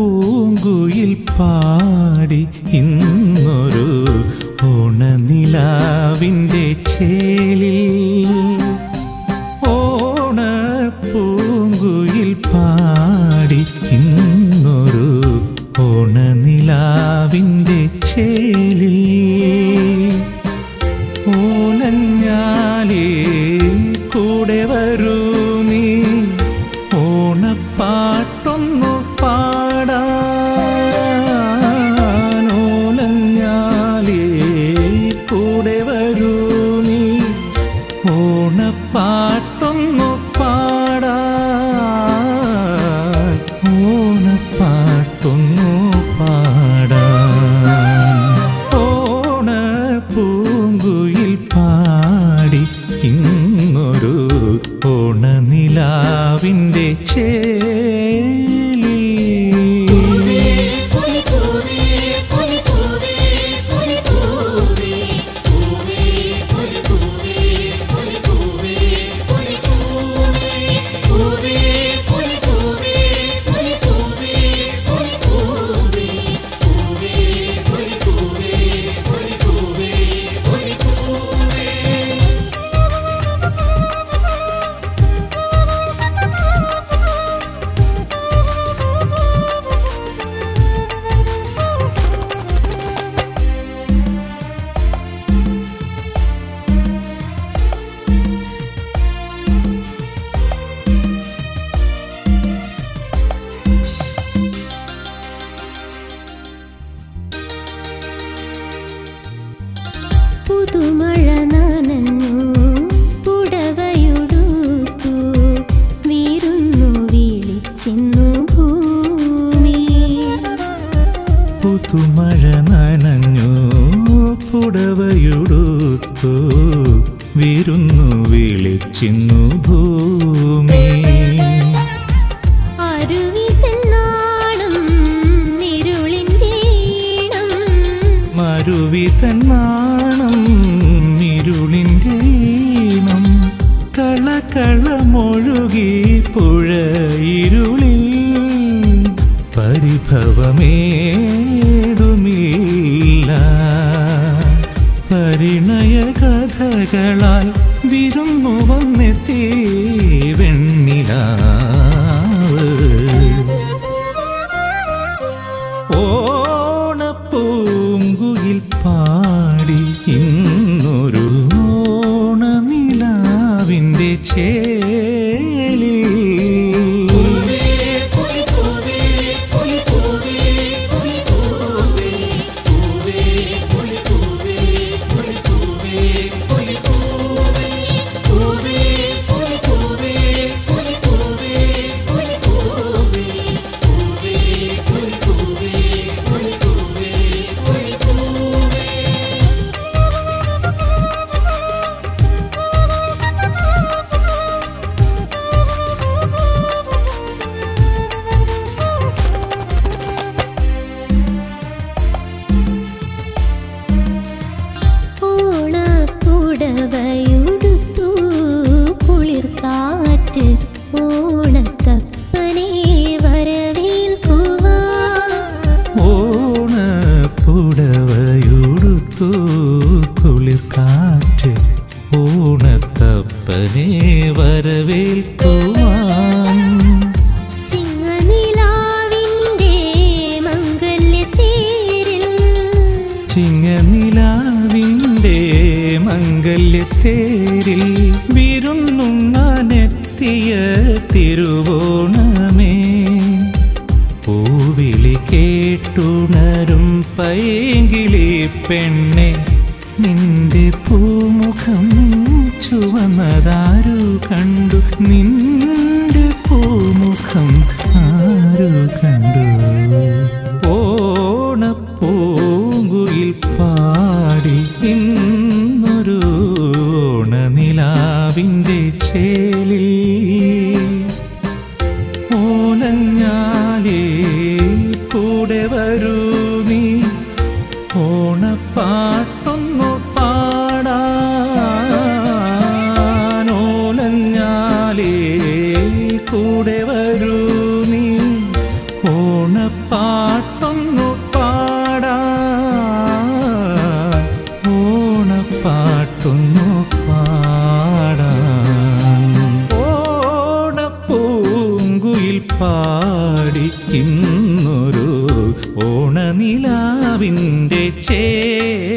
പൂങ്കുയിൽ പാടി ഇന്നൊരു ഓണനിലാവിൻ്റെ ചേലിൽ ഓണപ്പൂങ്കുയിൽ പാടി ഇന്നൊരു ഓണനിലാവിൻ്റെ ചേലിൽ ഓലഞ്ഞാലേ കൂടെ വരൂ നീ ഓണപ്പാട്ടൊന്നു പാടാൻ ഓലഞ്ഞാലേ കൂടെ വരൂ നീ ഓണപ്പാട്ടൊന്നു പാടാൻ ഓണപ്പാട്ടൊന്നു പാടാൻ ഓണപ്പൂങ്കുയിൽ പാടി ഇന്നൊരു ഓണനിലാവിൻ്റെ ചേലിൽ പുതുമഴ നനഞ്ഞു പുടവയുടുത്തു വീരുന്നു വിളിച്ചിന്നു ഭൂമി പുതുമഴ നനഞ്ഞു പുടവയുടുത്തു വിരുന്നു വിളിച്ചിന്നു ഭൂമി അരുവിതൻ നാണം ഇരുളിൻ്റെ ഈണം മരുവിതൻ നാണം ഇരുളിൻ്റെ ഈണം കളകളമൊഴുകി പുഴ ഇരുളിൽ പരിഭവമേതുമില്ല പരിണയ കഥകളാൽ വിരുന്നു വന്നെത്തി വെണ്ണിലാവ് ഓണപ്പൂങ്കുയിൽ പാടി ഇന്നൊരു ഓണനിലാവിൻ്റെ ചേലിൽ ഓണപ്പുടവയുടുത്തു കുളിർ കാറ്റ് ഓണത്തപ്പനെ വരവേൽക്കുവാ ഓണപ്പുടവയുടുത്തു കുളിർ കാറ്റ് ഓണത്തപ്പനെ വരവേൽക്കുവാൻ ചിങ്ങനിലാവിൻ്റെ മംഗല്യത്തേരിൽ ചിങ്ങനിലാവിൻ്റെ മംഗല്യത്തേരിൽ വിരുന്നുണ്ണാനെത്തിയ തിരുവോണമേ പൂവിളി കേട്ടുണരും പൈകിളി പെണ്ണെ നിന്റെ പൂമുഖം ചുവന്നതാരു കണ്ടു നിന്റെ പൂമുഖം ആരു കണ്ടു ഓണപ്പൂങ്കുയിൽ പാടി ഇന്നൊരു ഓണനിലാവിൻ്റെ ചേലിൽ ഓലഞ്ഞാലേ കൂടെ വരൂ നീ ഓണപ്പാട്ടൊന്നു പാടാൻ ഓലഞ്ഞാലേ കൂടെ വരൂ നീ ഓണപ്പാ ഓണപ്പാട്ടൊന്നു പാടാൻ ഓണപ്പാട്ടൊന്നു പാടാൻ ഓണപ്പൂങ്കുയിൽ പാടിക്കുന്നൊരു ഓണനിലാവിൻ്റെ ചേലല്ലേ